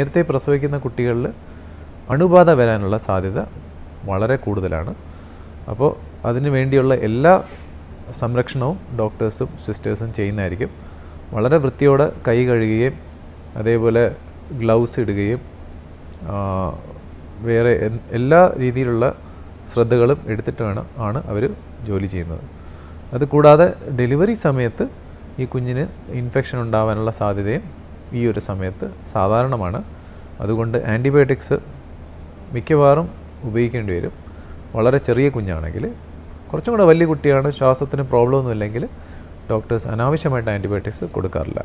നേരത്തെ പ്രസവിക്കുന്ന കുട്ടികളിൽ അണുബാധ വരാനുള്ള സാധ്യത വളരെ കൂടുതലാണ് അപ്പോൾ അതിന് വേണ്ടിയുള്ള എല്ലാ സംരക്ഷണവും ഡോക്ടേഴ്സും സിസ്റ്റേഴ്സും ചെയ്യുന്നതായിരിക്കും വളരെ വൃത്തിയോടെ കൈ കഴുകുകയും അതേപോലെ ഗ്ലൗസ് ഇടുകയും ആ, വേറെ എൻ- എല്ലാ രീതിയിലുള്ള ശ്രദ്ധകളും എടുത്തിട്ട് വേണം ആണ് അവർ ജോലി ചെയ്യുന്നത് അതുകൂടാതെ ഡെലിവറി സമയത്ത് ഈ കുഞ്ഞിന് ഇൻഫെക്ഷൻ ഉണ്ടാവാനുള്ള സാധ്യതയും ഈ ഒരു സമയത്ത് സാധാരണമാണ് അതുകൊണ്ട് ആൻറ്റിബയോട്ടിക്സ് മിക്കവാറും ഉപയോഗിക്കേണ്ടി വരും വളരെ ചെറിയ കുഞ്ഞാണെങ്കിൽ കുറച്ചും കൂടെ വലിയ കുട്ടിയാണ് ശ്വാസത്തിന് പ്രോബ്ലം ഒന്നുമില്ലെങ്കിൽ ഡോക്ടേഴ്സ് അനാവശ്യമായിട്ട് ആൻറ്റിബയോട്ടിക്സ് കൊടുക്കാറില്ല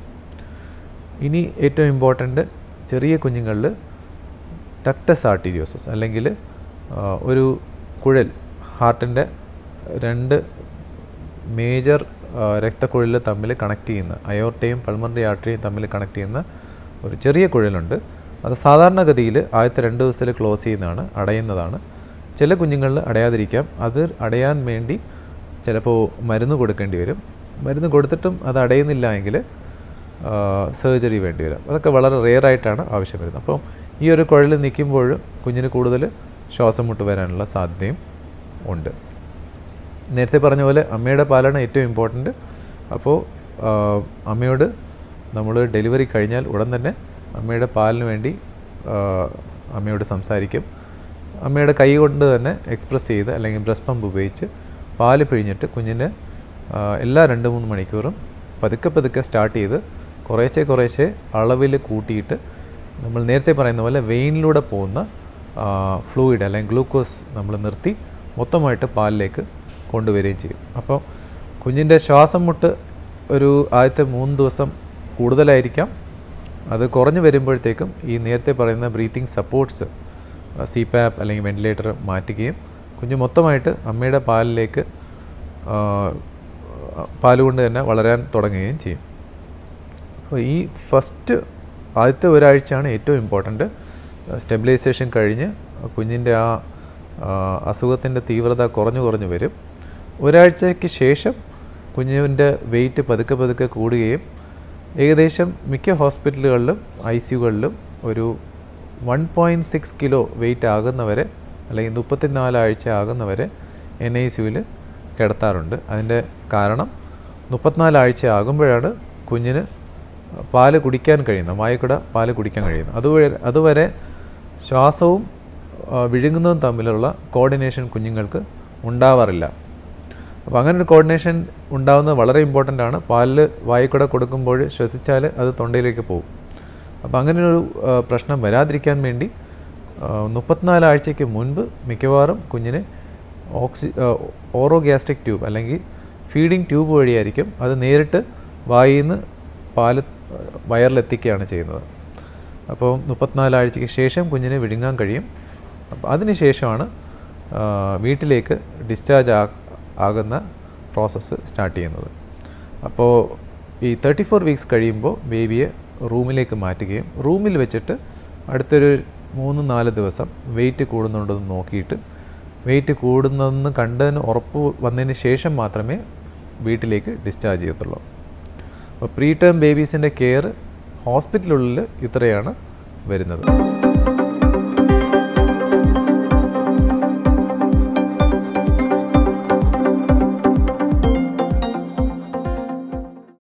ഇനി ഏറ്റവും ഇമ്പോർട്ടൻ്റ് ചെറിയ കുഞ്ഞുങ്ങളിൽ ടക്ടസ് ആർട്ടീരിയോസസ് അല്ലെങ്കിൽ ആ, ഒരു കുഴൽ ഹാർട്ടിൻ്റെ രണ്ട് മേജർ രക്തക്കുഴൽ തമ്മിൽ കണക്ട് ചെയ്യുന്ന അയോർട്ടയും പൾമണറി ആർട്ടറിയും തമ്മിൽ കണക്ട് ചെയ്യുന്ന ഒരു ചെറിയ കുഴലുണ്ട് അത് സാധാരണഗതിയിൽ ആദ്യത്തെ രണ്ട് ദിവസത്തിൽ ക്ലോസ് ചെയ്യുന്നതാണ് അടയുന്നതാണ് ചില കുഞ്ഞുങ്ങളിൽ അടയാതിരിക്കാം അത് അടയാൻ വേണ്ടി ചിലപ്പോൾ മരുന്ന് കൊടുക്കേണ്ടി വരും മരുന്ന് കൊടുത്തിട്ടും അത് അടയുന്നില്ല എങ്കിൽ സർജറി വേണ്ടി വരും അതൊക്കെ വളരെ റെയർ ആയിട്ടാണ് ആവശ്യം വരുന്നത് അപ്പോൾ ഈ ഒരു കുഴൽ നിൽക്കുമ്പോൾ കുഞ്ഞിന് കൂടുതൽ ശ്വാസം മുട്ട് വരാനുള്ള സാധ്യതയും ഉണ്ട് നേരത്തെ പറഞ്ഞ പോലെ അമ്മയുടെ പാലാണ് ഏറ്റവും ഇമ്പോർട്ടൻറ്റ് അപ്പോൾ ആ, അമ്മയോട് നമ്മൾ ഡെലിവറി കഴിഞ്ഞാൽ ഉടൻ തന്നെ അമ്മയുടെ പാലിന് വേണ്ടി ആ, അമ്മയോട് സംസാരിക്കും അമ്മയുടെ കൈ കൊണ്ട് തന്നെ എക്സ്പ്രസ് ചെയ്ത് അല്ലെങ്കിൽ ബ്രസ്റ്റ് പമ്പ് ഉപയോഗിച്ച് പാല് പിഴിഞ്ഞിട്ട് കുഞ്ഞിന് ആ, എല്ലാ രണ്ട് മൂന്ന് മണിക്കൂറും പതുക്കെ പതുക്കെ സ്റ്റാർട്ട് ചെയ്ത് കുറേശ്ശെ കുറേശ്ശെ അളവിൽ കൂട്ടിയിട്ട് നമ്മൾ നേരത്തെ പറയുന്ന പോലെ വെയിനിലൂടെ പോകുന്ന ഫ്ലൂയിഡ് അല്ലെങ്കിൽ ഗ്ലൂക്കോസ് നമ്മൾ നിർത്തി മൊത്തമായിട്ട് പാലിലേക്ക് കൊണ്ടുവരികയും ചെയ്യും അപ്പോൾ കുഞ്ഞിൻ്റെ ശ്വാസം മുട്ട് ഒരു ആദ്യത്തെ മൂന്ന് ദിവസം കൂടുതലായിരിക്കാം അത് കുറഞ്ഞു വരുമ്പോഴത്തേക്കും ഈ നേരത്തെ പറയുന്ന ബ്രീത്തിങ് സപ്പോർട്ട്സ് സി പാപ്പ് അല്ലെങ്കിൽ വെന്റിലേറ്റർ മാറ്റുകയും കുഞ്ഞ് മൊത്തമായിട്ട് അമ്മയുടെ പാലിലേക്ക് ആ, പാലുകൊണ്ട് തന്നെ വളരാൻ തുടങ്ങുകയും ചെയ്യും അപ്പോൾ ഈ ഫസ്റ്റ് ആദ്യത്തെ ഒരാഴ്ചയാണ് ഏറ്റവും ഇമ്പോർട്ടൻറ്റ് സ്റ്റെബിലൈസേഷൻ കഴിഞ്ഞ് കുഞ്ഞിൻ്റെ ആ അസുഖത്തിൻ്റെ തീവ്രത കുറഞ്ഞു കുറഞ്ഞു വരും ഒരാഴ്ചയ്ക്ക് ശേഷം കുഞ്ഞിൻ്റെ വെയിറ്റ് പതുക്കെ പതുക്കെ കൂടുകയും ഏകദേശം മിക്ക ഹോസ്പിറ്റലുകളിലും ഐ സിയുകളിലും ഒരു one point six kilo weight ആകുന്നവരെ അല്ലെങ്കിൽ മുപ്പത്തിനാല് ആഴ്ച ആകുന്നവരെ എൻ ഐ സിയുവിൽ കിടത്താറുണ്ട് അതിൻ്റെ കാരണം മുപ്പത്തിനാല് ആഴ്ച ആകുമ്പോഴാണ് കുഞ്ഞിന് പാല് കുടിക്കാൻ കഴിയുന്നത് വായക്കുട പാല് കുടിക്കാൻ കഴിയുന്നത് അതുവരെ അതുവരെ ശ്വാസവും ആ, വിഴുങ്ങുന്നതും തമ്മിലുള്ള കോർഡിനേഷൻ കുഞ്ഞുങ്ങൾക്ക് ഉണ്ടാവാറില്ല അപ്പോൾ അങ്ങനെ ഒരു കോർഡിനേഷൻ ഉണ്ടാകുന്നത് വളരെ ഇമ്പോർട്ടൻ്റ് ആണ് പാലിൽ വായിക്കൂടെ കൊടുക്കുമ്പോൾ ശ്വസിച്ചാൽ അത് തൊണ്ടയിലേക്ക് പോകും അപ്പോൾ അങ്ങനെ ഒരു ആ, പ്രശ്നം വരാതിരിക്കാൻ വേണ്ടി മുപ്പത്തിനാല് ആഴ്ചയ്ക്ക് മുൻപ് മിക്കവാറും കുഞ്ഞിന് ഓക്സി ഓറോ ഗ്യാസ്ട്രിക് ട്യൂബ് അല്ലെങ്കിൽ ഫീഡിങ് ട്യൂബ് വഴിയായിരിക്കും അത് നേരിട്ട് വായിൽ നിന്ന് പാല് വയറിലെത്തിക്കുകയാണ് ചെയ്യുന്നത് അപ്പോൾ മുപ്പത്തിനാല് ആഴ്ചയ്ക്ക് ശേഷം കുഞ്ഞിനെ വിഴുങ്ങാൻ കഴിയും അപ്പോൾ അതിന് ശേഷമാണ് ആ, വീട്ടിലേക്ക് ഡിസ്ചാർജ് ആ ആകുന്ന പ്രോസസ്സ് സ്റ്റാർട്ട് ചെയ്യുന്നത് അപ്പോൾ ഈ തേർട്ടി ഫോർ വീക്സ് കഴിയുമ്പോൾ ബേബിയെ റൂമിലേക്ക് മാറ്റുകയും റൂമിൽ വെച്ചിട്ട് അടുത്തൊരു മൂന്ന് നാല് ദിവസം വെയിറ്റ് കൂടുന്നുണ്ടെന്ന് നോക്കിയിട്ട് വെയിറ്റ് കൂടുന്നതെന്ന് കണ്ടതിന് ഉറപ്പ് വന്നതിന് ശേഷം മാത്രമേ വീട്ടിലേക്ക് ഡിസ്ചാർജ് ചെയ്യത്തുള്ളൂ അപ്പോൾ പ്രീ ടേം ബേബീസിൻ്റെ കെയർ ഹോസ്പിറ്റലുള്ളിൽ ഇത്രയാണ് വരുന്നത്